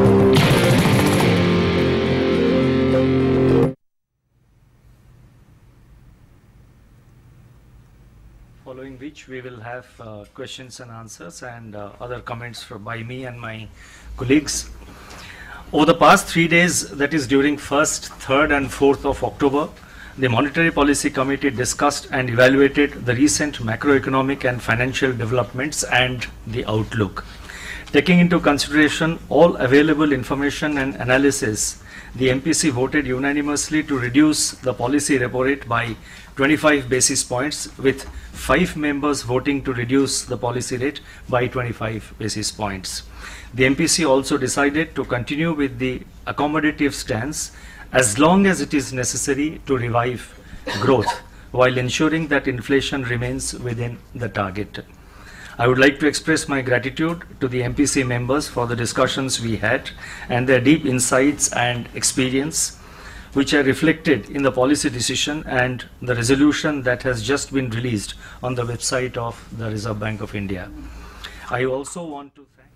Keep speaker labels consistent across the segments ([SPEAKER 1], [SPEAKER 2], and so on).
[SPEAKER 1] following which we will have uh, questions and answers and uh, other comments from, by me and my colleagues. Over the past three days, that is during 1st, 3rd and 4th of October, the Monetary Policy Committee discussed and evaluated the recent macroeconomic and financial developments and the outlook. Taking into consideration all available information and analysis, the MPC voted unanimously to reduce the policy repo rate by 25 basis points, with five members voting to reduce the policy rate by 25 basis points. The MPC also decided to continue with the accommodative stance as long as it is necessary to revive growth while ensuring that inflation remains within the target. I would like to express my gratitude to the MPC members for the discussions we had and their deep insights and experience, which are reflected in the policy decision and the resolution that has just been released on the website of the Reserve Bank of India. I also want to thank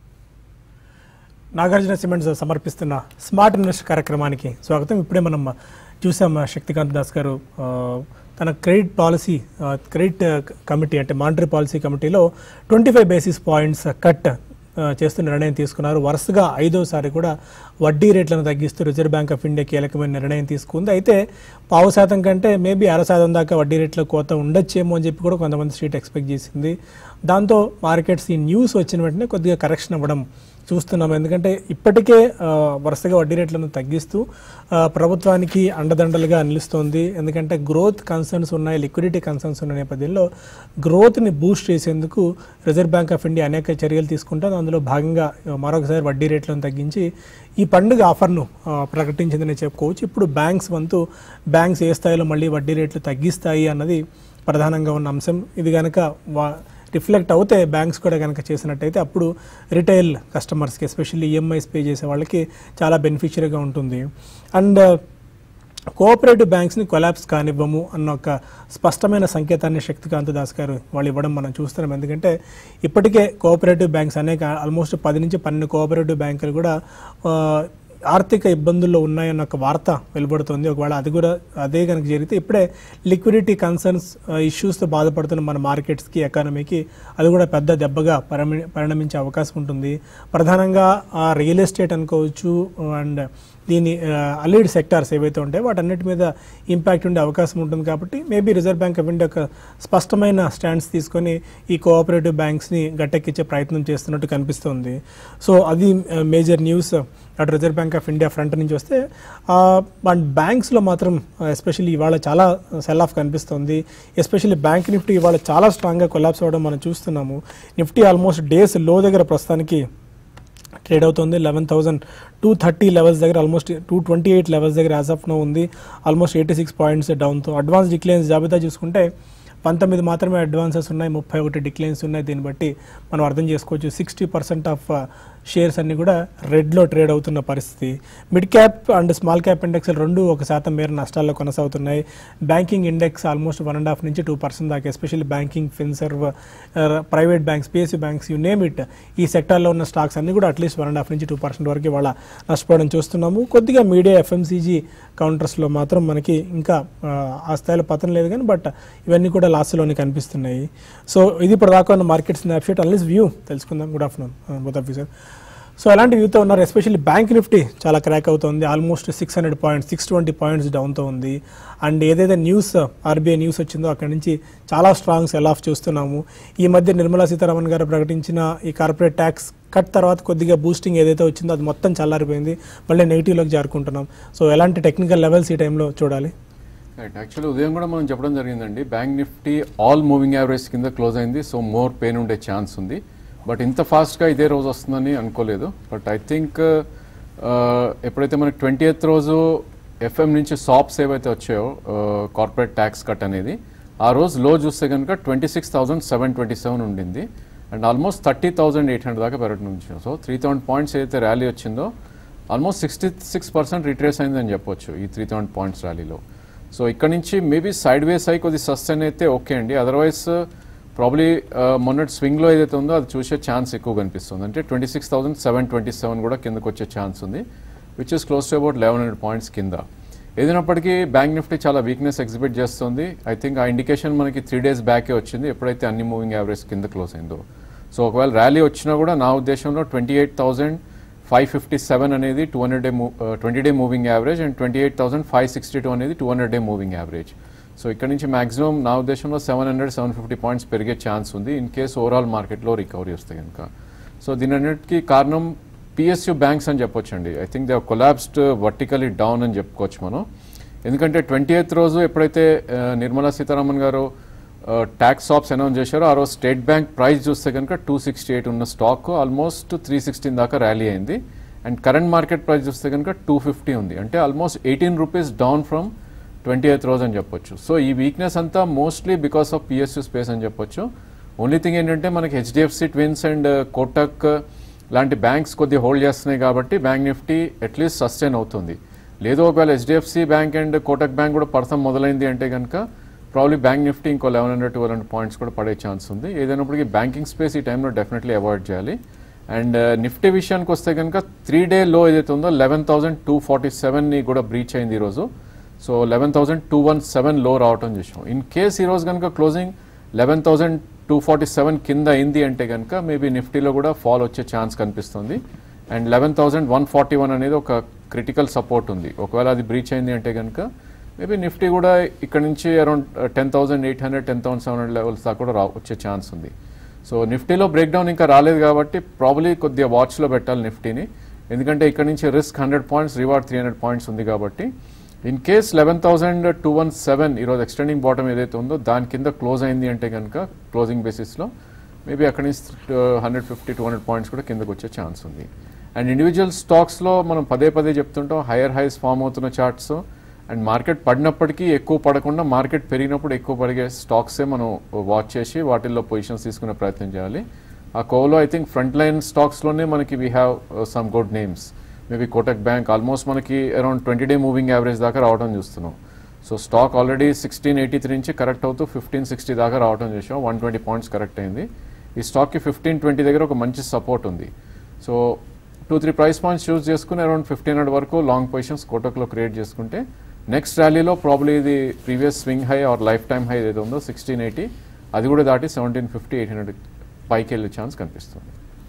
[SPEAKER 2] Nagarjuna cements సమర్పిస్తున్న smart invest కార్యక్రమానికి స్వాగతం ఇప్పుడే మనం చూసాం శక్తికాంత్ దాస్ గారు ఆ, తన credit policy ఆ, క్రెడిట్ కమిటీ అంటే మానిటరీ పాలసీ కమిటీలో twenty five basis points cut ఆ, చేస్తూ నిర్ణయం తీసుకున్నారు వరుసగా ఐదోసారి కూడా వడ్డీ రేట్లను తగ్గిస్తూ రిజర్వ్ బ్యాంక్ ఆఫ్ ఇండియా కీలకమైన నిర్ణయం తీసుకుంది అయితే పావు శాతం కంటే మేబీ అర శాతం దాకా వడ్డీ రేట్ల కోత ఉండొచ్చేమో అని చెప్పి కూడా కొంతమంది స్ట్రీట్ ఎక్స్పెక్ట్ చేసింది దాంతో మార్కెట్స్ ఈ న్యూస్ వచ్చిన వెంటనే కొద్దిగా కరెక్షన్ అవ్వడం చూస్తున్నాం ఎందుకంటే ఇప్పటికే ఆ, వరుసగా వడ్డీ రేట్లను తగ్గిస్తూ ఆ, ప్రభుత్వానికి అండదండలుగా నిలుస్తోంది ఎందుకంటే గ్రోత్ కన్సర్న్స్ ఉన్నాయి లిక్విడిటీ కన్సర్న్స్ ఉన్న నేపథ్యంలో గ్రోత్ని బూస్ట్ చేసేందుకు రిజర్వ్ బ్యాంక్ ఆఫ్ ఇండియా అనేక చర్యలు తీసుకుంటుంది అందులో భాగంగా ఆ, మరొకసారి వడ్డీ రేట్లను తగ్గించి ఈ పండుగ ఆఫర్ను ఆ, ప్రకటించిందని చెప్పుకోవచ్చు ఇప్పుడు బ్యాంక్స్ వంతు బ్యాంక్స్ ఏ స్థాయిలో మళ్ళీ వడ్డీ రేట్లు తగ్గిస్తాయి అన్నది ప్రధానంగా ఉన్న అంశం ఇది కనుక వా రిఫ్లెక్ట్ అవుతే బ్యాంక్స్ కూడా కనుక చేసినట్టయితే అప్పుడు రిటైల్ కస్టమర్స్కి ఎస్పెషల్లీ ఈఎంఐస్ పే చేసే వాళ్ళకి చాలా బెనిఫిషియరీగా ఉంటుంది అండ్ కోఆపరేటివ్ బ్యాంక్స్ని కొలాప్స్ కానివ్వము అన్న ఒక స్పష్టమైన సంకేతాన్ని శక్తికాంత్ దాస్ గారు వాళ్ళు ఇవ్వడం మనం చూస్తున్నాం ఎందుకంటే ఇప్పటికే కోఆపరేటివ్ బ్యాంక్స్ అనేక ఆల్మోస్ట్ పది నుంచి పన్నెండు కోఆపరేటివ్ బ్యాంకులు కూడా ఆ, ఆర్థిక ఇబ్బందుల్లో ఉన్నాయన్న ఒక వార్త వెలువడుతుంది ఒకవేళ అది కూడా అదే కనుక జరిగితే ఇప్పుడే లిక్విడిటీ కన్సర్న్స్ ఇష్యూస్తో బాధపడుతున్న మన మార్కెట్స్కి ఎకానమీకి అది కూడా పెద్ద దెబ్బగా పరిమి పరిణమించే అవకాశం ఉంటుంది ప్రధానంగా ఆ రియల్ ఎస్టేట్ అనుకోవచ్చు అండ్ దీని అలీడ్ సెక్టార్స్ ఏవైతే ఉంటాయో వాటన్నిటి మీద ఇంపాక్ట్ ఉండే అవకాశం ఉంటుంది కాబట్టి maybe reserve bank of India ఒక స్పష్టమైన స్టాండ్స్ తీసుకొని ఈ కోఆపరేటివ్ బ్యాంక్స్ని గట్టెక్కించే ప్రయత్నం చేస్తున్నట్టు కనిపిస్తుంది సో అది మేజర్ న్యూస్ అటు reserve bank of India front నుంచి వస్తే అండ్ బ్యాంక్స్లో మాత్రం ఎస్పెషల్లీ ఇవాళ చాలా సెల్ ఆఫ్ కనిపిస్తుంది ఎస్పెషల్లీ బ్యాంక్ నిఫ్టీ ఇవాళ చాలా స్ట్రాంగ్గా కొలాప్స్ అవ్వడం మనం చూస్తున్నాము నిఫ్టీ ఆల్మోస్ట్ డేస్ లో దగ్గర ప్రస్తుతానికి ట్రేడ్ అవుతుంది eleven thousand two thirty levels దగ్గర almost two twenty eight levels దగ్గర యాజ్ ఆఫ్ నో ఉంది ఆల్మోస్ట్ ఎయిటీ సిక్స్ పాయింట్స్ డౌన్తో అడ్వాన్స్ డిక్లైన్స్ జాబితా చూసుకుంటే పంతొమ్మిది మాత్రమే అడ్వాన్సెస్ ఉన్నాయి ముప్పై ఒకటి డిక్లైన్స్ ఉన్నాయి దీన్ని బట్టి మనం అర్థం చేసుకోవచ్చు సిక్స్టీ పర్సెంట్ ఆఫ్ షేర్స్ అన్ని కూడా రెడ్లో ట్రేడ్ అవుతున్న పరిస్థితి mid cap and small cap index రెండు ఒక శాతం మేర నష్టాల్లో కొనసాగుతున్నాయి banking index almost one and half నుంచి టూ పర్సెంట్ దాకా especially banking Finserv private banks PSU banks you name it ఈ సెక్టార్లో ఉన్న స్టాక్స్ అన్ని కూడా అట్లీస్ట్ వన్ అండ్ హాఫ్ నుంచి టూ పర్సెంట్ వరకు వాళ్ళ నష్టపోవడం చూస్తున్నాము కొద్దిగా మీడియా ఎఫ్ఎంసీజీ కౌంటర్స్లో మాత్రం మనకి ఇంకా ఆ, ఆ స్థాయిలో పతనం లేదు కానీ బట్ ఇవన్నీ కూడా లాస్లోనే కనిపిస్తున్నాయి సో ఇది ఇప్పుడు దాకా ఉన్న మార్కెట్ స్నాప్షాట్ అన్లీస్ వ్యూ తెలుసుకుందాం good afternoon both of sir so ఎలాంటి వ్యూతో ఉన్నారు ఎస్పెషల్లీ బ్యాంక్ నిఫ్టీ చాలా క్రాక్ అవుతుంది almost six hundred points six twenty points డౌన్తో ఉంది అండ్ ఏదైతే న్యూస్ ఆర్బీఐ న్యూస్ వచ్చిందో అక్కడి నుంచి చాలా స్ట్రాంగ్ సెల్ ఆఫ్ చూస్తున్నాము ఈ మధ్య నిర్మలా సీతారామన్ గారు ప్రకటించిన ఈ కార్పొరేట్ ట్యాక్స్ కట్ తర్వాత కొద్దిగా బూస్టింగ్ ఏదైతే వచ్చిందో అది మొత్తం చల్లారిపోయింది మళ్ళీ నెగిటివ్లోకి జారుకుంటున్నాం సో ఎలాంటి టెక్నికల్ లెవెల్స్ ఈ టైంలో చూడాలి
[SPEAKER 3] రైట్ యాక్చువల్లీ ఉదయం కూడా మనం చెప్పడం జరిగిందండి bank Nifty all moving average కింద క్లోజ్ అయింది సో మోర్ పెయిన్ ఉండే ఛాన్స్ ఉంది బట్ ఇంత ఫాస్ట్గా ఇదే రోజు వస్తుందని అనుకోలేదు బట్ ఐ థింక్ ఎప్పుడైతే మనకి ట్వంటీ ఎయిత్ రోజు ఎఫ్ఎం నుంచి సాప్స్ ఏవైతే వచ్చాయో కార్పొరేట్ ట్యాక్స్ కట్ అనేది ఆ రోజు లో చూస్తే కనుక twenty six thousand seven twenty seven ఉండింది and almost thirty thousand eight hundred దాకా పెరగడం నుంచి సో త్రీ థౌసండ్ పాయింట్స్ ఏదైతే ర్యాలీ వచ్చిందో almost sixty six percent retrace అయిందని చెప్పొచ్చు ఈ త్రీ థౌసండ్ పాయింట్స్ ర్యాలీలో సో ఇక్కడ నుంచి మేబీ సైడ్ వేస్ అయి కొద్ది సస్టైన్ అయితే ఓకే అండి అదర్వైజ్ ప్రాబ్లీ మొన్నటి స్వింగ్లో ఏదైతే ఉందో అది చూసే ఛాన్స్ ఎక్కువ కనిపిస్తుంది అంటే twenty six thousand seven twenty seven కూడా కిందకు వచ్చే ఛాన్స్ ఉంది which is close to about eleven hundred points కింద ఏదైనప్పటికీ బ్యాంక్ నిఫ్టీ చాలా వీక్నెస్ ఎగ్జిబిట్ చేస్తుంది ఐ థింక్ ఆ ఇండికేషన్ మనకి త్రీ డేస్ బ్యాకే వచ్చింది ఎప్పుడైతే అన్ని మూవింగ్ యావరేజ్ కింద క్లోజ్ అయిందో సో ఒకవేళ ర్యాలీ వచ్చినా కూడా నా ఉద్దేశంలో twenty eight thousand five fifty seven అనేది two hundred day twenty day moving average and twenty eight thousand five sixty two అనేది two hundred day moving average so ఇక్కడ నుంచి మాక్సిమం నా ఉద్దేశంలో seven hundred seven fifty points పెరిగే chance ఉంది in case overall మార్కెట్లో recovery వస్తే కనుక సో దీని అన్నిటికీ కారణం పిఎస్యు బ్యాంక్స్ అని చెప్పొచ్చండి I think they collapsed vertically down అని చెప్పుకోవచ్చు మనం ఎందుకంటే ట్వంటీ ఎయిత్ రోజు ఎప్పుడైతే ఆ, నిర్మలా సీతారామన్ గారు ట్యాక్స్ ఆప్స్ అనౌన్స్ చేశారో ఆ రోజు స్టేట్ బ్యాంక్ ప్రైస్ చూస్తే కనుక టూ సిక్స్టీ ఎయిట్ ఉన్న స్టాక్ ఆల్మోస్ట్ త్రీ సిక్స్టీన్ దాకా ర్యాలీ అయింది అండ్ కరెంట్ మార్కెట్ ప్రైస్ చూస్తే కనుక టూ ఫిఫ్టీ ఉంది అంటే almost eighteen rupees down from twenty eighth రోజు అని చెప్పొచ్చు సో ఈ వీక్నెస్ అంతా mostly because of PSU space అని చెప్పొచ్చు ఓన్లీ థింగ్ ఏంటంటే మనకి హెచ్డిఎఫ్సి ట్విన్స్ అండ్ కోటక్ లాంటి బ్యాంక్స్ కొద్దిగా హోల్డ్ చేస్తున్నాయి కాబట్టి బ్యాంక్ నిఫ్టీ అట్లీస్ట్ సస్టైన్ అవుతుంది లేదు ఒకవేళ HDFC bank and Kotak bank కూడా పడతాం మొదలైంది అంటే కనుక ప్రాబ్లీ బ్యాంక్ నిఫ్టీ ఇంకో eleven hundred twelve hundred points కూడా పడే ఛాన్స్ ఉంది ఏదైనప్పటికీ బ్యాంకింగ్ స్పేస్ ఈ టైంలో డెఫినెట్లీ అవాయిడ్ చేయాలి అండ్ నిఫ్టీ విషయానికి వస్తే కనుక త్రీ డే లో ఏదైతే ఉందో లెవెన్ థౌసండ్ టూ ఫార్టీ సెవెన్ని కూడా బ్రీచ్ అయింది ఈరోజు so eleven thousand two one seven లో రావటం చేసాం ఇన్ కేస్ ఈరోజు కనుక closing eleven thousand two forty seven కింద అయింది అంటే కనుక మేబీ నిఫ్టీలో కూడా ఫాల్ వచ్చే ఛాన్స్ కనిపిస్తుంది and eleven thousand one forty one అనేది ఒక క్రిటికల్ సపోర్ట్ ఉంది ఒకవేళ అది బ్రీచ్ అయింది అంటే కనుక మేబీ నిఫ్టీ కూడా ఇక్కడ నుంచి around ten thousand eight hundred ten thousand seven hundred levels దాకా కూడా రా వచ్చే ఛాన్స్ ఉంది సో నిఫ్టీలో బ్రేక్ డౌన్ ఇంకా రాలేదు కాబట్టి ప్రాబ్లీ కొద్దిగా వాచ్లో పెట్టాలి నిఫ్టీని ఎందుకంటే ఇక్కడ నుంచి risk hundred points reward three hundred points ఉంది కాబట్టి in case eleven thousand two one seven ఈరోజు ఎక్స్టెండింగ్ బాటమ్ ఏదైతే ఉందో దాని కింద క్లోజ్ అయింది అంటే కనుక క్లోజింగ్ బేసిస్లో మేబీ అక్కడి నుంచి hundred fifty two hundred points కూడా కిందకు వచ్చే ఛాన్స్ ఉంది అండ్ ఇండివిజువల్ స్టాక్స్లో మనం పదే పదే చెప్తుంటాం హైయర్ హైస్ ఫామ్ అవుతున్న చార్ట్స్ అండ్ మార్కెట్ పడినప్పటికీ ఎక్కువ పడకుండా మార్కెట్ పెరిగినప్పుడు ఎక్కువ పడిగే స్టాక్సే మనం వాచ్ చేసి వాటిల్లో పొజిషన్స్ తీసుకునే ప్రయత్నం చేయాలి ఆ కోవలో ఐ థింక్ ఫ్రంట్ లైన్ స్టాక్స్లోనే మనకి we have some good names maybe Kotak bank almost మనకి around twenty day moving average దాకా రావడం చూస్తున్నాం so stock already sixteen eighty three నుంచి కరెక్ట్ అవుతూ ఫిఫ్టీన్ సిక్స్టీ దాకా రావడం చేసాం వన్ ట్వంటీ పాయింట్స్ కరెక్ట్ అయింది ఈ స్టాక్కి ఫిఫ్టీన్ ట్వంటీ దగ్గర ఒక మంచి సపోర్ట్ ఉంది so two three price points choose చేసుకుని అరౌండ్ ఫిఫ్టీన్ హండ్రెడ్ వరకు లాంగ్ పొజిషన్స్ కోటక్లో క్రియేట్ చేసుకుంటే నెక్స్ట్ ర్యాలీలో ప్రాబ్లీ ఇది previous swing high or lifetime high ఏదో ఉందో సిక్స్టీన్ ఎయిటీ అది కూడా దాటి సెవెంటీన్ ఫిఫ్టీ ఎయిట్ హండ్రెడ్ పైకి వెళ్ళే ఛాన్స్ కనిపిస్తుంది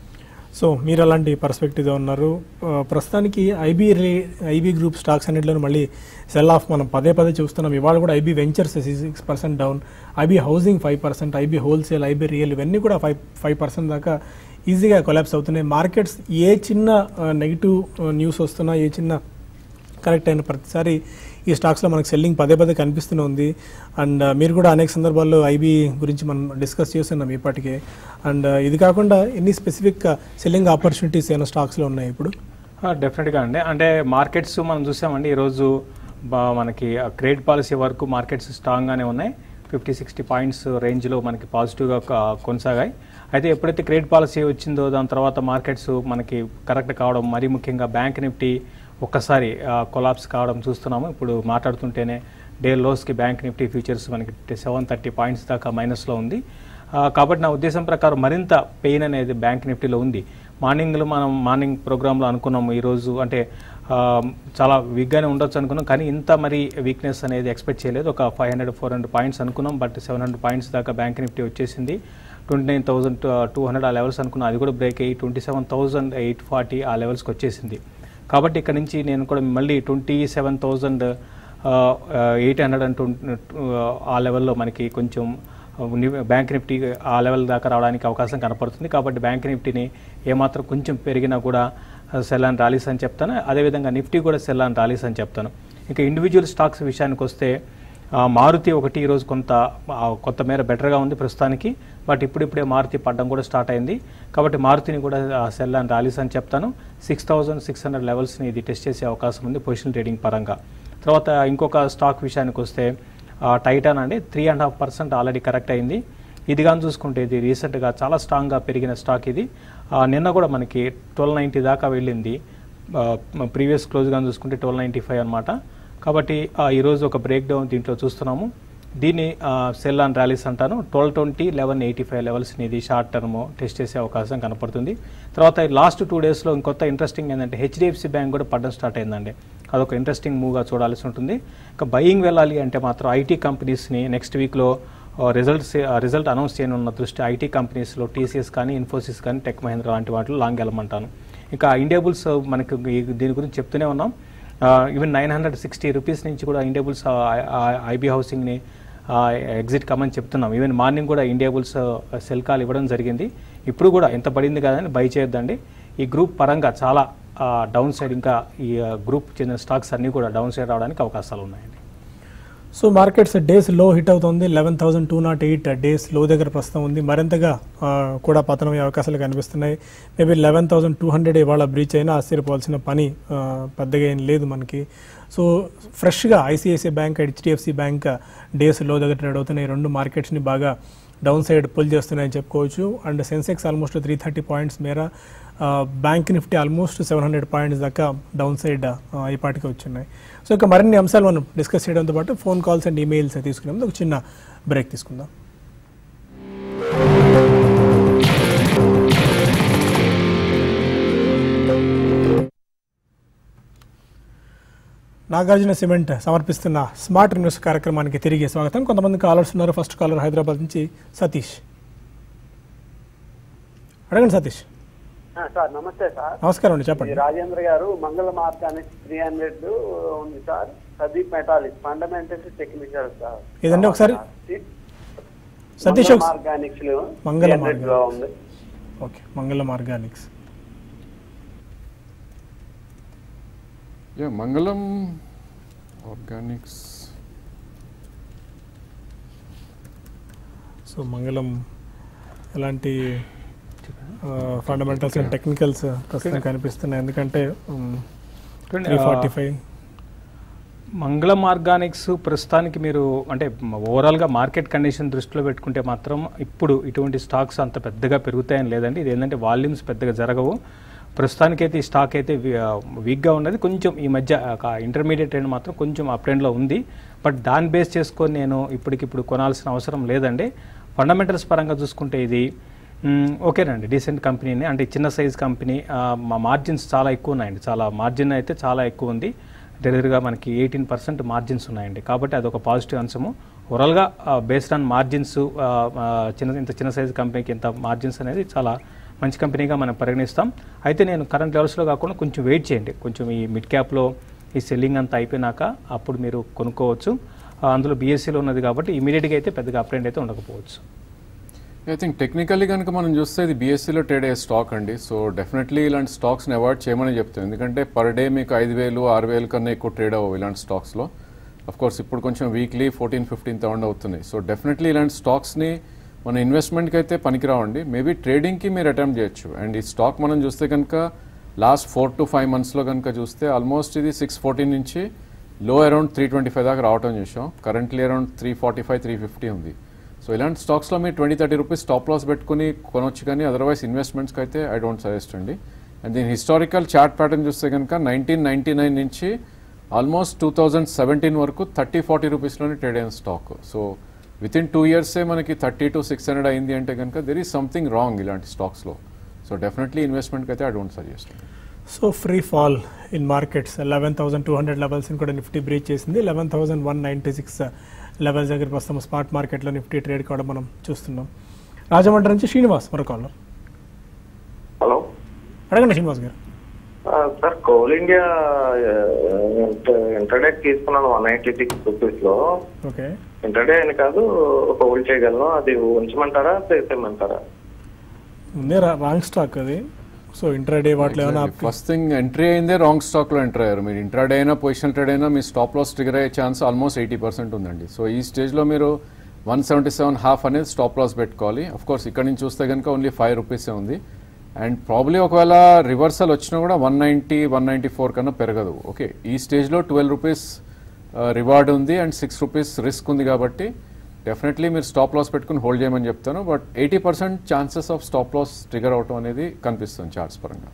[SPEAKER 2] సో మీరు అలాంటి పర్స్పెక్టివ్గా ఉన్నారు ఆ, ప్రస్తుతానికి IB realty IB group stocks అన్నింటిలో మళ్ళీ సెల్ ఆఫ్ మనం పదే పదే చూస్తున్నాం ఇవాళ కూడా IB ventures six percent down IB housing five percent IB wholesale IB real ఇవన్నీ కూడా ఫైవ్ ఫైవ్ పర్సెంట్ దాకా ఈజీగా కొలాప్స్ అవుతున్నాయి మార్కెట్స్ ఏ చిన్న నెగిటివ్ న్యూస్ వస్తున్నా ఏ చిన్న కరెక్ట్ అయిన ప్రతిసారి ఈ స్టాక్స్లో మనకు సెల్లింగ్ పదే పదే కనిపిస్తూనే ఉంది అండ్ మీరు కూడా అనేక సందర్భాల్లో ఐబీ గురించి మనం డిస్కస్ చేస్తున్నాం ఇప్పటికే అండ్ ఇది కాకుండా ఎన్ని స్పెసిఫిక్ సెల్లింగ్ ఆపర్చునిటీస్ ఏమైనా స్టాక్స్లో ఉన్నాయి ఇప్పుడు
[SPEAKER 4] డెఫినెట్గా అండి అంటే మార్కెట్స్ మనం చూసామండి ఈరోజు బా మనకి క్రెడిట్ పాలసీ వరకు మార్కెట్స్ స్ట్రాంగ్గానే ఉన్నాయి ఫిఫ్టీ సిక్స్టీ పాయింట్స్ రేంజ్లో మనకి పాజిటివ్గా క- కొనసాగాయి అయితే ఎప్పుడైతే క్రెడిట్ పాలసీ వచ్చిందో దాని తర్వాత మార్కెట్స్ మనకి కరెక్ట్ కావడం మరీ ముఖ్యంగా బ్యాంక్ నిఫ్టీ ఒక్కసారి కొలాప్స్ కావడం చూస్తున్నాము ఇప్పుడు మాట్లాడుతుంటేనే డే లోస్కి బ్యాంక్ నిఫ్టీ ఫ్యూచర్స్ మనకి సెవెన్ థర్టీ పాయింట్స్ దాకా మైనస్లో ఉంది ఆ, కాబట్టి నా ఉద్దేశం ప్రకారం మరింత పెయిన్ అనేది బ్యాంక్ నిఫ్టీలో ఉంది మార్నింగ్లో మనం మార్నింగ్ ప్రోగ్రాంలో అనుకున్నాము ఈరోజు అంటే ఆ, చాలా వీక్గానే ఉండొచ్చు అనుకున్నాం కానీ ఇంత మరి వీక్నెస్ అనేది ఎక్స్పెక్ట్ చేయలేదు ఒక five hundred four hundred points అనుకున్నాం బట్ సెవెన్ హండ్రెడ్ పాయింట్స్ దాకా బ్యాంక్ నిఫ్టీ వచ్చేసింది twenty nine thousand two hundred ఆ లెవెల్స్ అనుకున్నాం అది కూడా బ్రేక్ అయ్యి twenty seven thousand eight forty ఆ లెవెల్స్కి వచ్చేసింది కాబట్టి ఇక్కడ నుంచి నేను కూడా మళ్ళీ twenty seven thousand eight hundred and ఆ లెవెల్లో మనకి కొంచెం ని- బ్యాంక్ నిఫ్టీ ఆ లెవెల్ దాకా రావడానికి అవకాశం కనపడుతుంది కాబట్టి బ్యాంక్ నిఫ్టీని ఏమాత్రం కొంచెం పెరిగినా కూడా సెల్ అండ్ ర్యాలీస్ అని చెప్తాను అదేవిధంగా నిఫ్టీ కూడా సెల్ అండ్ ర్యాలీస్ అని చెప్తాను ఇంకా ఇండివిజువల్ స్టాక్స్ విషయానికి వస్తే ఆ, మారుతి ఒకటి ఈరోజు కొంత ఆ, కొంత మేర బెటర్గా ఉంది ప్రస్తుతానికి బట్ ఇప్పుడిప్పుడే మారుతి పడ్డం కూడా స్టార్ట్ అయింది కాబట్టి మారుతిని కూడా సెల్ అండ్ ర్యాలీస్ అని చెప్తాను సిక్స్ థౌజండ్ సిక్స్ హండ్రెడ్ లెవెల్స్ని ఇది టెస్ట్ చేసే అవకాశం ఉంది పొజిషన్ ట్రేడింగ్ పరంగా తర్వాత ఇంకొక స్టాక్ విషయానికి వస్తే ఆ, టైటాన్ అండి three and half percent already correct అయింది ఇది కానీ చూసుకుంటే ఇది రీసెంట్గా చాలా స్ట్రాంగ్గా పెరిగిన స్టాక్ ఇది ఆ, నిన్న కూడా మనకి ట్వెల్వ్ నైంటీ దాకా వెళ్ళింది ప్రీవియస్ క్లోజ్ కానీ చూసుకుంటే ట్వెల్వ్ నైంటీ ఫైవ్ అనమాట కాబట్టి ఆ, ఈరోజు ఒక బ్రేక్ డౌన్ దీంట్లో చూస్తున్నాము దీన్ని సెల్ అండ్ ర్యాలీస్ అంటాను twelve twenty eleven eighty five లెవెల్స్ని ఇది షార్ట్ టర్మ్ టెస్ట్ చేసే అవకాశం కనపడుతుంది తర్వాత లాస్ట్ టూ డేస్లో ఇంకొత్త ఇంట్రెస్టింగ్ ఏంటంటే హెచ్డిఎఫ్సి బ్యాంక్ కూడా పడడం స్టార్ట్ అయిందండి అదొక ఇంట్రెస్టింగ్ మూవ్గా చూడాల్సి ఉంటుంది ఇంకా బయింగ్ వెళ్ళాలి అంటే మాత్రం ఐటీ కంపెనీస్ని నెక్స్ట్ వీక్లో రిజల్ట్స్ రిజల్ట్ అనౌన్స్ చేయనున్న దృష్టి ఐటీ కంపెనీస్లో టీసీఎస్ కానీ ఇన్ఫోసిస్ కానీ టెక్ మహేంద్ర లాంటి వాటిలో లాంగ్ వెళ్ళమంటాను ఇంకా ఇండియాబుల్స్ మనకు ఈ- దీని గురించి చెప్తూనే ఉన్నాం even nine hundred sixty rupees నుంచి కూడా ఇండియాబుల్స్ ఐబీ హౌసింగ్ని ఎగ్జిట్ కమని చెప్తున్నాం ఈవెన్ మార్నింగ్ కూడా ఇండియాబుల్స్ సెల్ కాల్ ఇవ్వడం జరిగింది ఇప్పుడు కూడా ఎంత పడింది కదని బై చేయొద్దండి ఈ గ్రూప్ పరంగా చాలా డౌన్ సైడ్ ఇంకా ఈ గ్రూప్ చెందిన స్టాక్స్ అన్నీ కూడా డౌన్ సైడ్ రావడానికి అవకాశాలు ఉన్నాయండి
[SPEAKER 2] సో మార్కెట్స్ డేస్ లో హిట్ అవుతుంది eleven thousand two naught eight days లో దగ్గర ప్రస్తుతం ఉంది మరింతగా ఆ, కూడా పతనమయ్యే అవకాశాలు కనిపిస్తున్నాయి maybe eleven thousand two hundred ఇవాళ బ్రీచ్ అయినా ఆశ్చర్యపోవాల్సిన పని ఆ, పెద్దగా ఏం లేదు మనకి సో ఫ్రెష్గా ICICI bank HDFC bank days లో దగ్గర ట్రేడ్ అవుతున్నాయి ఈ రెండు మార్కెట్స్ని బాగా డౌన్ సైడ్ పుల్ చేస్తున్నాయని చెప్పుకోవచ్చు and Sensex almost three thirty points మేర ఆ, bank Nifty almost seven hundred points దాకా డౌన్ సైడ్ ఆ, ఈ పాటికి వచ్చినాయి సో ఇక మరిన్ని అంశాలు మనం డిస్కస్ చేయడంతో పాటు ఫోన్ కాల్స్ అండ్ ఈమెయిల్స్ తీసుకునే ముందు ఒక చిన్న బ్రేక్ తీసుకుందాం నాగార్జున సిమెంట్ సమర్పిస్తున్న స్మార్ట్ న్యూస్ కార్యక్రమానికి తిరిగి స్వాగతం కొంతమంది కాలర్స్ ఉన్నారు ఫస్ట్ కాలర్ హైదరాబాద్ నుంచి సతీష్ అడగండి సతీష్
[SPEAKER 5] ఆ, సార్ నమస్తే సార్
[SPEAKER 2] నమస్కారం అండి
[SPEAKER 5] ఇది
[SPEAKER 2] చెప్పండి
[SPEAKER 5] రాజేంద్ర గారు మంగళ మార్గానికి త్రీ హండ్రెడ్ ఉంది sir Pradeep metallic fundamentals technical sir
[SPEAKER 2] ఇదండి ఒకసారి సతీష్
[SPEAKER 5] మంగళ
[SPEAKER 2] ఒకసారి-
[SPEAKER 5] మార్గానిక్స్ లో
[SPEAKER 2] మంగళ
[SPEAKER 5] 300 లో ఉంది
[SPEAKER 2] okay Mangalam Organics
[SPEAKER 3] yeah Mangalam Organics
[SPEAKER 2] so Mangalam ఎలాంటి ఫండమెంటల్స్ అండ్ టెక్నికల్స్ ప్రస్తుతం కనిపిస్తున్నాయి ఎందుకంటే three forty five
[SPEAKER 4] Mangalam Organics ప్రస్తుతానికి మీరు అంటే ఓవరాల్గా మార్కెట్ కండిషన్ దృష్టిలో పెట్టుకుంటే మాత్రం ఇప్పుడు ఇటువంటి స్టాక్స్ అంత పెద్దగా పెరుగుతాయని లేదండి ఇది ఏంటంటే వాల్యూమ్స్ పెద్దగా జరగవు ప్రస్తుతానికైతే ఈ స్టాక్ అయితే వీ- వీక్గా ఉన్నది కొంచెం ఈ మధ్య ఇంటర్మీడియట్ ట్రెండ్ మాత్రం కొంచెం అప్ ట్రెండ్లో ఉంది బట్ దాన్ని బేస్ చేసుకొని నేను ఇప్పటికిప్పుడు కొనాల్సిన అవసరం లేదండి ఫండమెంటల్స్ పరంగా చూసుకుంటే ఇది మ్మ్, ఓకేనండి డీసెంట్ కంపెనీని అంటే చిన్న సైజ్ కంపెనీ ఆ, మా మార్జిన్స్ చాలా ఎక్కువ ఉన్నాయండి చాలా మార్జిన్ అయితే చాలా ఎక్కువ ఉంది దగ్గరగా మనకి ఎయిటీన్ పర్సెంట్ మార్జిన్స్ ఉన్నాయండి కాబట్టి అదొక పాజిటివ్ అంశము ఓవరాల్గా బేస్డ్ ఆన్ మార్జిన్స్ చిన్న ఇంత చిన్న సైజ్ కంపెనీకి ఇంత మార్జిన్స్ అనేది చాలా మంచి కంపెనీగా మనం పరిగణిస్తాం అయితే నేను కరెంట్ లెవెల్స్లో కాకుండా కొంచెం వెయిట్ చేయండి కొంచెం ఈ మిడ్ క్యాప్లో ఈ సెల్లింగ్ అంతా అయిపోయినాక అప్పుడు మీరు కొనుక్కోవచ్చు ఆ, అందులో బీఎస్సీలో ఉన్నది కాబట్టి ఇమీడియట్గా అయితే పెద్దగా అప్రెండ్ అయితే ఉండకపోవచ్చు
[SPEAKER 3] ఐ థింక్ టెక్నికల్లీ కనుక మనం చూస్తే ఇది బీఎస్సీలో ట్రేడ్ అయ్యే స్టాక్ అండి సో డెఫినెట్లీ ఇలాంటి స్టాక్స్ని అవాయిడ్ చేయమని చెప్తాం ఎందుకంటే పర్ డే మీకు ఐదు వేలు ఆరు వేలు కన్నా ఎక్కువ ట్రేడ్ అవ్వవు ఇలాంటి స్టాక్స్లో అఫ్ కోర్స్ ఇప్పుడు కొంచెం వీక్లీ ఫోర్టీన్ ఫిఫ్టీన్ థౌసండ్ అవుతున్నాయి సో డెఫినెట్లీ ఇలాంటి స్టాక్స్ని మన ఇన్వెస్ట్మెంట్కి అయితే పనికిరావండి మేబీ ట్రేడింగ్కి మీరు అటెంప్ట్ చేయొచ్చు అండ్ ఈ స్టాక్ మనం చూస్తే కనుక లాస్ట్ ఫోర్ టు ఫైవ్ మంత్స్లో కనుక చూస్తే ఆల్మోస్ట్ ఇది సిక్స్ ఫోర్టీన్ నుంచి లో అరౌండ్ త్రీ ట్వంటీ ఫైవ్ దాకా రావటం చూసాం currently around three forty five three fifty ఉంది సో ఇలాంటి స్టాక్స్లో మీరు twenty thirty rupees stop loss పెట్టుకుని కొనొచ్చు కానీ అదర్వైజ్ ఇన్వెస్ట్మెంట్స్కి అయితే ఐ డోంట్ సజెస్ట్ అండి అండ్ దీని హిస్టారికల్ చార్ట్ ప్యాటర్న్ చూస్తే కనుక నైన్టీన్ నైన్టీ నైన్ నుంచి ఆల్మోస్ట్ టూ థౌజండ్ సెవెంటీన్ వరకు థర్టీ ఫార్టీ రూపీస్లోనే ట్రేడ్ అయిన stock so within two ఇయర్సే మనకి థర్టీ టు సిక్స్ హండ్రెడ్ అయింది అంటే కనుక దెర్ ఈస్ సంథింగ్ రాంగ్ ఇలాంటి స్టాక్స్లో సో డెఫినెట్లీ ఇన్వెస్ట్మెంట్కి అయితే I don't suggest
[SPEAKER 2] so free fall in markets eleven thousand two hundred లెవెల్స్ని కూడా నిఫ్టీ బ్రీచ్ చేసింది eleven thousand one ninety six levels దగ్గర ప్రస్తుతం స్పాట్ మార్కెట్లో నిఫ్టీ ట్రేడ్ కావడం మనం చూస్తున్నాం రాజమండ్రి నుంచి శ్రీనివాస్ మరో కాలర్
[SPEAKER 6] హలో
[SPEAKER 2] అడగండి శ్రీనివాస్ గారు
[SPEAKER 6] ఆ, సార్ కోల్ ఇండియా ఇంటర్డే తీసుకున్నాను వన్ నైన్టీ సిక్స్ రూపీస్ లో
[SPEAKER 2] ఓకే
[SPEAKER 6] ఇంటర్డే అని కాదు హోల్డ్ చేయగలను అది ఉంచమంటారా చేసేయమంటారా
[SPEAKER 2] ముందే రాంగ్ స్టాక్ అది సో ఇంట్రాడే వాటిలో ఏమైనా
[SPEAKER 3] ఫస్ట్ థింగ్ ఎంట్రీ అయిందే రాంగ్ స్టాక్లో ఎంటర్ అయ్యారు మీరు ఇంట్రాడే అయినా పొజిషన్ ట్రేడ్ అయినా మీ స్టాప్ లాస్ ట్రిగర్ అయ్యే ఛాన్స్ ఆల్మోస్ట్ ఎయిటీ పర్సెంట్ ఉందండి సో ఈ స్టేజ్లో మీరు వన్ సెవెంటీ సెవెన్ హాఫ్ అనేది స్టాప్ లాస్ పెట్టుకోవాలి అఫ్ కోర్స్ ఇక్కడ నుంచి చూస్తే కనుక ఓన్లీ ఫైవ్ రూపీసే ఉంది అండ్ ప్రాబ్లీ ఒకవేళ రివర్సల్ వచ్చినా కూడా one ninety one ninety four కన్నా పెరగదు ఓకే ఈ స్టేజ్లో ట్వెల్వ్ రూపీస్ రివార్డ్ ఉంది అండ్ సిక్స్ రూపీస్ రిస్క్ ఉంది కాబట్టి డెఫినెట్లీ మీరు స్టాప్ లాస్ పెట్టుకుని హోల్డ్ చేయమని చెప్తాను but eighty percent chances of stop loss trigger అవటం అనేది కనిపిస్తుంది చార్ట్స్ పరంగా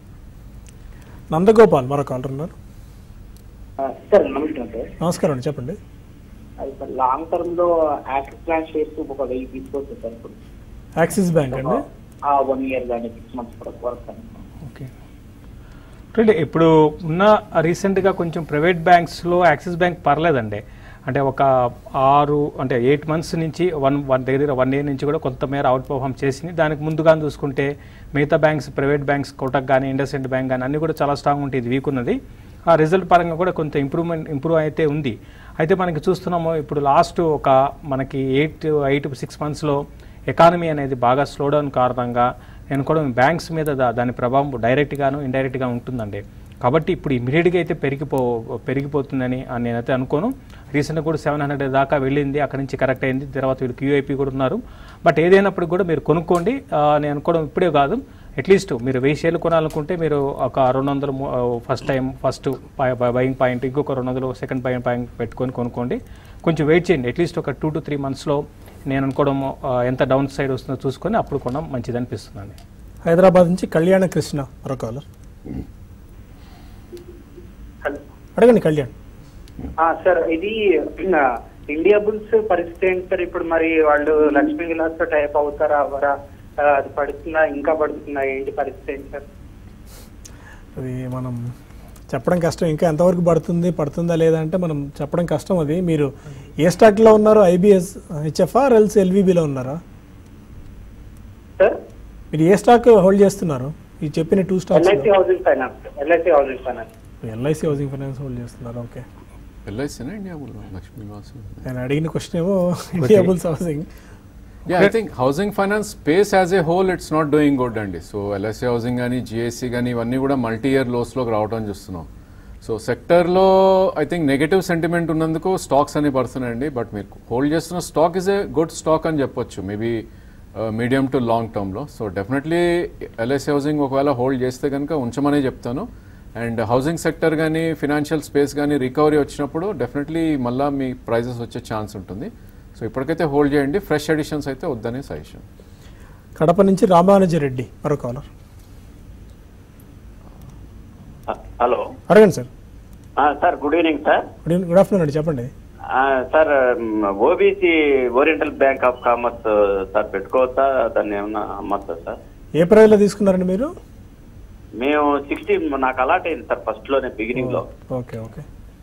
[SPEAKER 2] నందగోపాల్ మరో కాలర్ ఉన్నారు
[SPEAKER 7] సార్ నమస్కారం సార్
[SPEAKER 2] నమస్కారం అండి చెప్పండి
[SPEAKER 7] అది సార్ లాంగ్ టర్మ్ లో యాక్సిస్ బ్యాంక్ షేర్స్ ఒక వెయ్యి తీసుకోవచ్చు సార్ ఇప్పుడు
[SPEAKER 2] యాక్సిస్ బ్యాంక్ అండి
[SPEAKER 7] ఆ వన్ ఇయర్ కానీ సిక్స్ మంత్స్ వరకు కానీ
[SPEAKER 4] ఓకే చూడండి ఇప్పుడు ఉన్న రీసెంట్గా కొంచెం ప్రైవేట్ బ్యాంక్స్లో యాక్సిస్ బ్యాంక్ పర్లేదండి అంటే ఒక ఆరు అంటే ఎయిట్ మంత్స్ నుంచి వన్ వన్ దగ్గర వన్ ఇయర్ నుంచి కూడా కొంతమేర అవుట్ పర్ఫామ్ చేసింది దానికి ముందుగా చూసుకుంటే మిగతా బ్యాంక్స్ ప్రైవేట్ బ్యాంక్స్ కోటక్ కానీ ఇండస్ఇండ్ బ్యాంక్ కానీ అన్ని కూడా చాలా స్ట్రాంగ్ ఉంటుంది ఇది వీక్ ఉన్నది ఆ రిజల్ట్ పరంగా కూడా కొంత ఇంప్రూవ్మెంట్ ఇంప్రూవ్ అయితే ఉంది అయితే మనకి చూస్తున్నాము ఇప్పుడు లాస్ట్ ఒక మనకి ఎయిట్ ఎయిట్ సిక్స్ మంత్స్లో ఎకానమీ అనేది బాగా స్లో డౌన్ కారణంగా నేను కూడా బ్యాంక్స్ మీద దా- దాని ప్రభావం డైరెక్ట్గాను ఇండైరెక్ట్గా ఉంటుందండి కాబట్టి ఇప్పుడు ఇమీడియట్గా అయితే పెరిగిపో పెరిగిపోతుందని ఆ నేనైతే అనుకోను రీసెంట్గా కూడా సెవెన్ హండ్రెడ్ దాకా వెళ్ళింది అక్కడి నుంచి కరెక్ట్ అయింది తర్వాత వీళ్ళు క్యూఐపీ కూడా ఉన్నారు బట్ ఏదైనప్పటికీ కూడా మీరు కొనుక్కోండి ఆ, నేను అనుకోవడం ఇప్పుడే కాదు అట్లీస్ట్ మీరు వెయ్యి షేర్లు కొనాలనుకుంటే మీరు ఒక రెండు వందలు first time first buying point ఇంకొక రెండు వందలు సెకండ్ బయింగ్ పాయింట్ పెట్టుకొని కొనుక్కోండి కొంచెం వెయిట్ చేయండి అట్లీస్ట్ ఒక టూ టు త్రీ మంత్స్లో నేను అనుకోవడం ఆ, ఎంత డౌన్ సైడ్ వస్తుందో చూసుకొని అప్పుడు కొనడం మంచిది అనిపిస్తుందండి
[SPEAKER 2] హైదరాబాద్ నుంచి కళ్యాణ కృష్ణ మరో కాలర్
[SPEAKER 5] హలో
[SPEAKER 2] అడగండి కళ్యాణ్
[SPEAKER 5] ఆ, సార్ ఇది ఆ, ఇండియా బుల్స్ పరిస్థితి ఏంటి సార్ ఇప్పుడు మరి వాళ్ళు లక్ష్మీ విలాస్ తో టైప్ అవుతారా అవరా ఆ, అది పడుతుందా ఇంకా పడుతుందా ఏంటి పరిస్థితి ఏంటి సార్
[SPEAKER 2] అది మనం చెప్పడం కష్టం ఇంకా ఎంతవరకు పడుతుంది పడుతుందా లేదా అంటే మనం చెప్పడం కష్టం అది మీరు ఏ స్టాక్లో ఉన్నారు ఐబిఎస్ హెచ్ఎఫ్ఆర్ ఎల్స్ ఎల్విబిలో ఉన్నారా
[SPEAKER 5] సార్
[SPEAKER 2] మీరు ఏ స్టాక్ హోల్డ్ చేస్తున్నారు ఈ చెప్పిన two stocks
[SPEAKER 5] LIC housing finance LIC housing finance
[SPEAKER 2] LIC housing finance hold చేస్తున్నారు ఓకే
[SPEAKER 3] ఎల్ఐసినా ఇండియా బుల్ లక్ష్మీ నివాస్
[SPEAKER 2] నేను అడిగిన క్వశ్చన్ ఏమో India bulls housing
[SPEAKER 3] yeah I think housing finance space as a whole it's not doing good అండి so LIC housing కానీ GSC కానీ ఇవన్నీ కూడా మల్టీ ఇయర్ లోస్లోకి రావడం చూస్తున్నాం సో సెక్టర్లో ఐ థింక్ నెగటివ్ సెంటిమెంట్ ఉన్నందుకు స్టాక్స్ అని పడుతున్నాయండి బట్ మీరు హోల్డ్ చేస్తున్న stock is a good stock అని చెప్పొచ్చు మేబీ మీడియం టు లాంగ్ టర్మ్లో సో డెఫినెట్లీ ఎల్ఐసి హౌసింగ్ ఒకవేళ హోల్డ్ చేస్తే కనుక ఉంచమనే చెప్తాను అండ్ హౌసింగ్ సెక్టర్ కానీ ఫినాన్షియల్ స్పేస్ కానీ రికవరీ వచ్చినప్పుడు డెఫినెట్లీ మళ్ళీ మీ ప్రైజెస్ వచ్చే ఛాన్స్ ఉంటుంది సో ఇప్పటికైతే హోల్డ్ చేయండి ఫ్రెష్ ఎడిషన్స్ అయితే వద్దనే సజెషన్
[SPEAKER 2] కడప నుంచి రామానుజరెడ్డి మరో కాలర్
[SPEAKER 8] హలో
[SPEAKER 2] అడగండి సార్
[SPEAKER 8] ఆ, sir good evening sir
[SPEAKER 2] good evening good afternoon అండి చెప్పండి
[SPEAKER 8] ఆ, sir OBC Oriental bank of Commerce sir పెట్టుకోవచ్చా దాన్ని ఏమన్నా అమ్మచ్చా సార్
[SPEAKER 2] ఏ ప్రైజ్లో తీసుకున్నారండి మీరు
[SPEAKER 8] మేము సిక్స్టీ నాకు అలాట్ అయింది సార్ ఫస్ట్ లోనే బిగినింగ్ లో
[SPEAKER 2] okay okay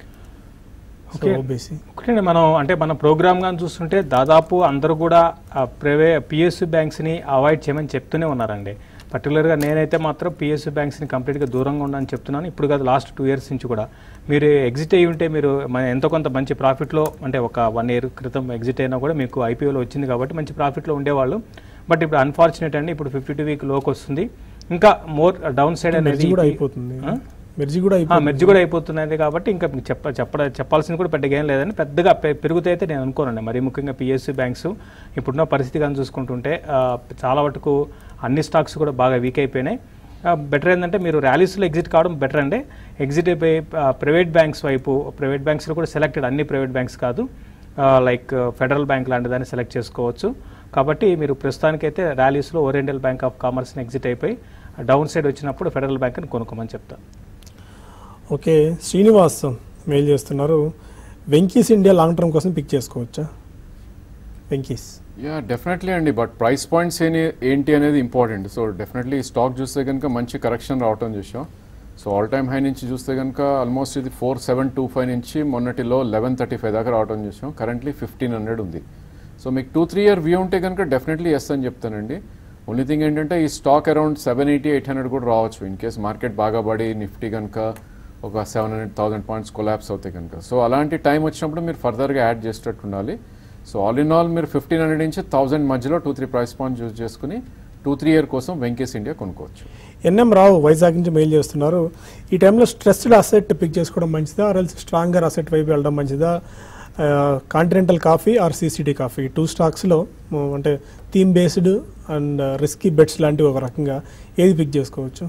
[SPEAKER 2] so
[SPEAKER 4] okay.
[SPEAKER 2] OBC
[SPEAKER 4] ఒకటండి మనం అంటే మన ప్రోగ్రామ్ కానీ చూస్తుంటే దాదాపు అందరూ కూడా ప్రైవే పిఎస్యు బ్యాంక్స్ని అవాయిడ్ చేయమని చెప్తూనే ఉన్నారండి పర్టికులర్గా నేనైతే మాత్రం పిఎస్యు బ్యాంక్స్ని కంప్లీట్గా దూరంగా ఉండని చెప్తున్నాను ఇప్పుడు కాదు లాస్ట్ టూ ఇయర్స్ నుంచి కూడా మీరు ఎగ్జిట్ అయ్యి ఉంటే మీరు మన ఎంతో కొంత మంచి ప్రాఫిట్లో అంటే ఒక వన్ ఇయర్ క్రితం ఎగ్జిట్ అయినా కూడా మీకు ఐపీఓలో వచ్చింది కాబట్టి మంచి ప్రాఫిట్లో ఉండేవాళ్ళు బట్ ఇప్పుడు అన్ఫార్చునేట్ అండి ఇప్పుడు ఫిఫ్టీ టూ వీక్ లోకి వస్తుంది ఇంకా మోర్ డౌన్ సైడ్ అనేది
[SPEAKER 2] మెర్జీ కూడా అయిపోతుంది
[SPEAKER 4] ఆ?
[SPEAKER 2] మెర్జీ కూడా
[SPEAKER 4] ఆ,
[SPEAKER 2] అయిపోతుంది
[SPEAKER 4] మెర్జ్ కూడా అయిపోతున్నది కాబట్టి ఇంకా మీకు చెప్ప చెప్ప చెప్పాల్సింది కూడా పెద్దగా ఏం లేదని పెద్దగా పె- పెరుగుతాయితే నేను అనుకోనండి మరీ ముఖ్యంగా పిఎస్సి బ్యాంక్స్ ఇప్పుడున్న పరిస్థితి కానీ చూసుకుంటుంటే ఆ, చాలా వరకు అన్ని స్టాక్స్ కూడా బాగా వీక్ అయిపోయినాయి బెటర్ ఏంటంటే మీరు ర్యాలీస్లో ఎగ్జిట్ కావడం బెటర్ అండి ఎగ్జిట్ అయిపోయి ప్రైవేట్ బ్యాంక్స్ వైపు ప్రైవేట్ బ్యాంక్స్లో కూడా సెలెక్టెడ్ అన్ని ప్రైవేట్ బ్యాంక్స్ కాదు లైక్ ఫెడరల్ బ్యాంక్ లాంటి దాన్ని సెలెక్ట్ చేసుకోవచ్చు కాబట్టి మీరు ప్రస్తుతానికైతే ర్యాలీస్లో ఓరియంటల్ బ్యాంక్ ఆఫ్ కామర్స్ని ఎగ్జిట్ అయిపోయి డౌన్ సైడ్ వచ్చినప్పుడు ఫెడరల్ బ్యాంక్ని కొనుక్కోమని చెప్తాను
[SPEAKER 2] ఓకే శ్రీనివాస్ మెయిల్ చేస్తున్నారు వెంకీస్ ఇండియా లాంగ్ టర్మ్ కోసం పిక్ చేసుకోవచ్చా వెంకీస్
[SPEAKER 3] యా డెఫినెట్లీ అండి బట్ ప్రైస్ పాయింట్స్ ఏని ఏంటి అనేది ఇంపార్టెంట్ సో డెఫినెట్లీ స్టాక్ చూస్తే కనుక మంచి కరెక్షన్ రావటం చూసాం సో ఆల్ టైమ్ హై నుంచి చూస్తే కనుక ఆల్మోస్ట్ ఇది ఫోర్ సెవెన్ టూ ఫైవ్ నుంచి మొన్నటిలో లెవెన్ థర్టీ ఫైవ్ దాకా రావటం చూసాం కరెంట్లీ ఫిఫ్టీన్ హండ్రెడ్ ఉంది సో మీకు టూ త్రీ ఇయర్ వ్యూ ఉంటే కనుక డెఫినెట్లీ ఎస్ అని చెప్తానండి ఓన్లీ థింగ్ ఏంటంటే ఈ stock around seven eighty eight hundred కూడా రావచ్చు ఇన్ కేస్ మార్కెట్ బాగా పడి నిఫ్టీ కనుక ఒక seven hundred thousand points collapse అవుతాయి కనుక సో అలాంటి టైం వచ్చినప్పుడు మీరు ఫర్దర్గా యాడ్ చేసేటట్టు ఉండాలి సో ఆల్ ఇన్ ఆల్ మీరు ఫిఫ్టీన్ హండ్రెడ్ నుంచి థౌసండ్ మధ్యలో two three price point use చేసుకుని టూ త్రీ ఇయర్ కోసం వెంకేస్ ఇండియా కొనుక్కోవచ్చు
[SPEAKER 2] ఎన్ఎం రావు వైజాగ్ నుంచి మెయిల్ చేస్తున్నారు ఈ టైంలో స్ట్రెస్డ్ అసెట్ పిక్ చేసుకోవడం మంచిదా ఆర్ ఎల్స్ స్ట్రాంగర్ అసెట్ వైపు వెళ్ళడం మంచిదా Continental coffee or CCD coffee two స్టాక్స్లో అంటే theme based and risky bets లాంటివి ఒక రకంగా ఏది పిక్ చేసుకోవచ్చు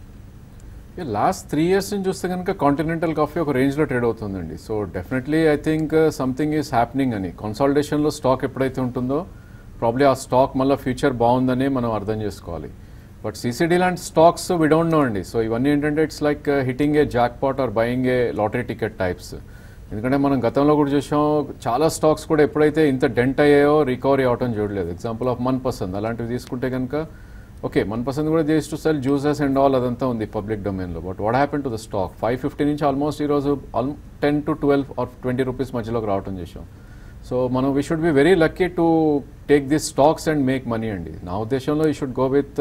[SPEAKER 3] లాస్ట్ త్రీ ఇయర్స్ నుంచి చూస్తే కనుక కాంటినెంటల్ కాఫీ ఒక రేంజ్లో ట్రేడ్ అవుతుందండి so definitely I think something is happening అని కన్సాలిడేషన్లో స్టాక్ ఎప్పుడైతే ఉంటుందో ప్రాబ్లీ ఆ స్టాక్ మళ్ళీ ఫ్యూచర్ బాగుందని మనం అర్థం చేసుకోవాలి బట్ సిసిడి లాంటి స్టాక్స్ వి డోంట్ నో అండి సో ఇవన్నీ ఏంటంటే it's like hitting a jackpot or buying a lottery ticket types ఎందుకంటే మనం గతంలో కూడా చూసాం చాలా స్టాక్స్ కూడా ఎప్పుడైతే ఇంత డెంట్ అయ్యాయో రికవరీ అవటం చూడలేదు ఎగ్జాంపుల్ ఆఫ్ మన్ పసంద్ అలాంటివి తీసుకుంటే కనుక ఓకే మన్ పసంద్ కూడా చేసి to sell juices and all అదంతా ఉంది పబ్లిక్ డొమైన్లో but what happen to the stock five fifty నుంచి ఆల్మోస్ట్ ఈరోజు all ten to twelve or twenty rupees మధ్యలోకి రావటం చేసాం సో మనం we should be very lucky to take this stocks and make money అండి నా ఉద్దేశంలో ఈ should go with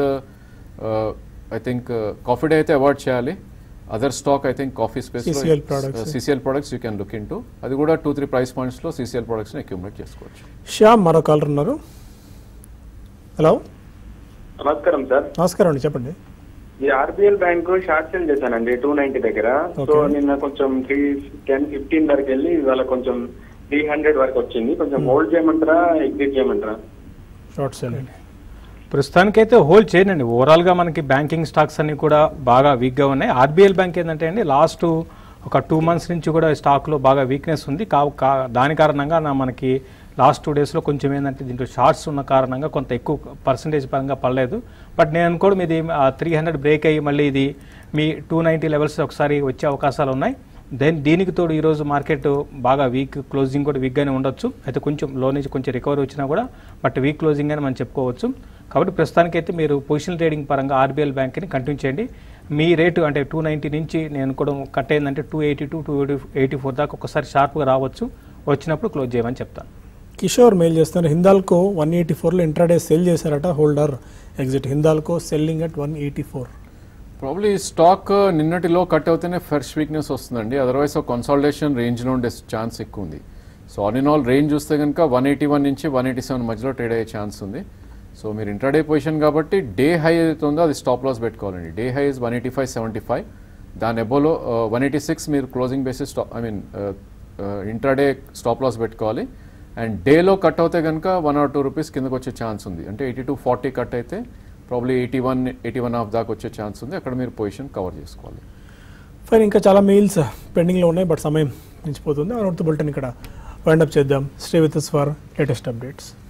[SPEAKER 3] I think coffee day అయితే అవాయిడ్ చేయాలి other stock I think coffee space
[SPEAKER 2] CCL products.
[SPEAKER 3] CCL products you can look into అది కూడా two three price పాయింట్స్లో CCL ప్రొడక్ట్స్ని అక్యూములేట్ చేసుకోవచ్చు
[SPEAKER 2] శ్యామ్ మరో కాలర్ ఉన్నారు హలో
[SPEAKER 6] నమస్కారం సార్
[SPEAKER 2] నమస్కారం అండి చెప్పండి
[SPEAKER 6] ఈ ఆర్బిఎల్ బ్యాంక్ షార్ట్ సేల్ చేశానండి టూ నైన్టీ దగ్గర సో
[SPEAKER 2] Okay.
[SPEAKER 6] నిన్న కొంచెం త్రీ టెన్ ఫిఫ్టీన్ వరకు వెళ్ళి ఇవాళ కొంచెం త్రీ హండ్రెడ్ వరకు వచ్చింది కొంచెం హోల్డ్ చేయమంటారా ఎగ్జిట్ చేయమంటారా
[SPEAKER 2] షార్ట్ సెల్
[SPEAKER 4] ప్రస్తుతానికైతే హోల్డ్ చేయనండి ఓవరాల్గా మనకి బ్యాంకింగ్ స్టాక్స్ అన్ని కూడా బాగా వీక్గా ఉన్నాయి ఆర్బీఎల్ బ్యాంక్ ఏంటంటే అండి లాస్ట్ ఒక టూ మంత్స్ నుంచి కూడా స్టాక్లో బాగా వీక్నెస్ ఉంది కా కా- దాని కారణంగా నా మనకి లాస్ట్ టూ డేస్లో కొంచెం ఏంటంటే దీంట్లో షార్ట్స్ ఉన్న కారణంగా కొంత ఎక్కువ పర్సంటేజ్ పరంగా పడలేదు బట్ నేను అనుకోవడం ఇది త్రీ హండ్రెడ్ బ్రేక్ అయ్యి మళ్ళీ ఇది మీ టూ నైంటీ లెవెల్స్ ఒకసారి వచ్చే అవకాశాలు ఉన్నాయి దెన్ దీనికి తోడు ఈరోజు మార్కెట్ బాగా వీక్ క్లోజింగ్ కూడా వీక్గానే ఉండొచ్చు అయితే కొంచెం లో నుంచి కొంచెం రికవరీ వచ్చినా కూడా బట్ వీక్ క్లోజింగ్ అని మనం చెప్పుకోవచ్చు కాబట్టి ప్రస్తుతానికైతే మీరు పొజిషన్ ట్రేడింగ్ పరంగా ఆర్బీఎల్ బ్యాంక్ని కంటిన్యూ చేయండి మీ రేటు అంటే టూ నైంటీ నుంచి నేను కూడా కట్ అయిందంటే two eighty two two eighty four దాకా ఒకసారి షార్ప్గా రావచ్చు వచ్చినప్పుడు క్లోజ్ చేయమని చెప్తాను
[SPEAKER 2] కిషోర్ మెయిల్ చేస్తున్నారు హిందాల్కో వన్ ఎయిటీ ఫోర్లో ఇంట్రాడే సెల్ చేశారట holder exit Hindalco selling at one eighty four
[SPEAKER 3] probably stock నిన్నటిలో కట్ అవుతేనే ఫ్రెష్ వీక్నెస్ వస్తుందండి అదర్వైజ్ ఒక కన్సాలిడేషన్ రేంజ్లో ఉండే ఛాన్స్ ఎక్కువ ఉంది so all in all range చూస్తే కనుక వన్ ఎయిటీ వన్ నుంచి వన్ ఎయిటీ సెవెన్ మధ్యలో ట్రేడ్ అయ్యే ఛాన్స్ ఉంది సో మీరు ఇంట్రాడే పొజిషన్ కాబట్టి డే హై ఏదైతే ఉందో అది స్టాప్ లాస్ పెట్టుకోవాలండి day high is one eighty five seventy five దాని ఎబోలో వన్ ఎయిటీ సిక్స్ మీరు closing basis stop I mean intraday stop loss పెట్టుకోవాలి అండ్ డేలో కట్ అవుతే కనుక వన్ ఆర్ టూ రూపీస్ కిందకు వచ్చే ఛాన్స్ ఉంది అంటే ఎయిటీ టు ఫార్టీ కట్ అయితే probably eighty one eighty one half దాకా వచ్చే ఛాన్స్ ఉంది అక్కడ మీరు పొజిషన్ కవర్ చేసుకోవాలి
[SPEAKER 2] ఫైన్ ఇంకా చాలా మెయిల్స్ పెండింగ్లో ఉన్నాయి బట్ సమయం మించిపోతుంది ఆ నోట్ బులెటిన్ ఇక్కడ వైండప్ చేద్దాం stay with for latest updates